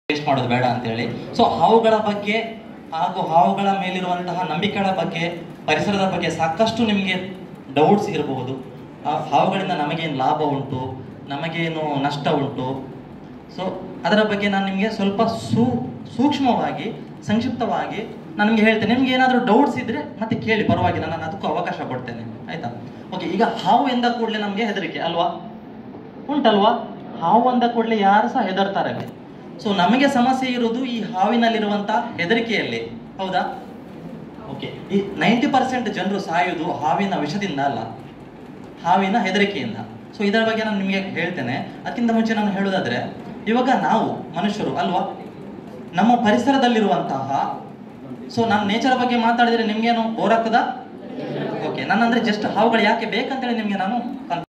waste ಮಾಡೋದು ಬೇಡ ಅಂತೇಳಿ ಸೊ ಹಾವುಗಳ ಬಗ್ಗೆ ಹಾಗೂ ಹಾವುಗಳ ಮೇಲಿರುವಂತಹ ನಂಬಿಕೆಗಳ ಬಗ್ಗೆ ಪರಿಸರದ ಬಗ್ಗೆ ಸಾಕಷ್ಟು ನಿಮಗೆ ಡೌಟ್ಸ್ ಇರಬಹುದು ಆ ಹಾವುಗಳಿಂದ ನಮಗೇನು ಲಾಭ ಉಂಟು ನಮಗೇನು ನಷ್ಟ ಉಂಟು ಸೊ ಅದರ ಬಗ್ಗೆ ನಾನು ನಿಮಗೆ ಸ್ವಲ್ಪ ಸೂ ಸೂಕ್ಷ್ಮವಾಗಿ ಸಂಕ್ಷಿಪ್ತವಾಗಿ ನಾನು ನಿಮಗೆ ಹೇಳ್ತೇನೆ ನಿಮ್ಗೆ ಏನಾದರೂ ಡೌಟ್ಸ್ ಇದ್ರೆ ಮತ್ತೆ ಕೇಳಿ ಪರವಾಗಿಲ್ಲ ನಾನು ಅದಕ್ಕೂ ಅವಕಾಶ ಕೊಡ್ತೇನೆ ಆಯ್ತಾ ಓಕೆ ಈಗ ಹಾವು ಎಂದ ಕೂಡಲೇ ನಮಗೆ ಹೆದರಿಕೆ ಅಲ್ವಾ ಉಂಟಲ್ವಾ ಹಾವು ಅಂದ ಕೂಡಲೇ ಯಾರು ಸಹ ಹೆದರ್ತಾರೆ ಸೊ ನಮಗೆ ಸಮಸ್ಯೆ ಇರುವುದು ಈ ಹಾವಿನಲ್ಲಿರುವಂತ ಹೆದರಿಕೆಯಲ್ಲಿ ಹೌದಾ ಓಕೆ ಈ ನೈಂಟಿ ಪರ್ಸೆಂಟ್ ಜನರು ಸಾಯುವುದು ಹಾವಿನ ವಿಷದಿಂದ ಅಲ್ಲ ಹಾವಿನ ಹೆದರಿಕೆಯಿಂದ ಸೊ ಇದರ ಬಗ್ಗೆ ನಾನು ನಿಮಗೆ ಹೇಳ್ತೇನೆ ಅದಕ್ಕಿಂತ ಮುಂಚೆ ನಾನು ಹೇಳೋದಾದ್ರೆ ಇವಾಗ ನಾವು ಮನುಷ್ಯರು ಅಲ್ವಾ ನಮ್ಮ ಪರಿಸರದಲ್ಲಿರುವಂತಹ ಸೊ ನಾನು ನೇಚರ್ ಬಗ್ಗೆ ಮಾತಾಡಿದ್ರೆ ನಿಮ್ಗೇನು ಬೋರ್ ಆಗ್ತದಾ ಓಕೆ ನಾನು ಅಂದ್ರೆ ಜಸ್ಟ್ ಹಾವುಗಳು ಯಾಕೆ ಬೇಕಂತೇಳಿ ನಿಮ್ಗೆ ನಾನು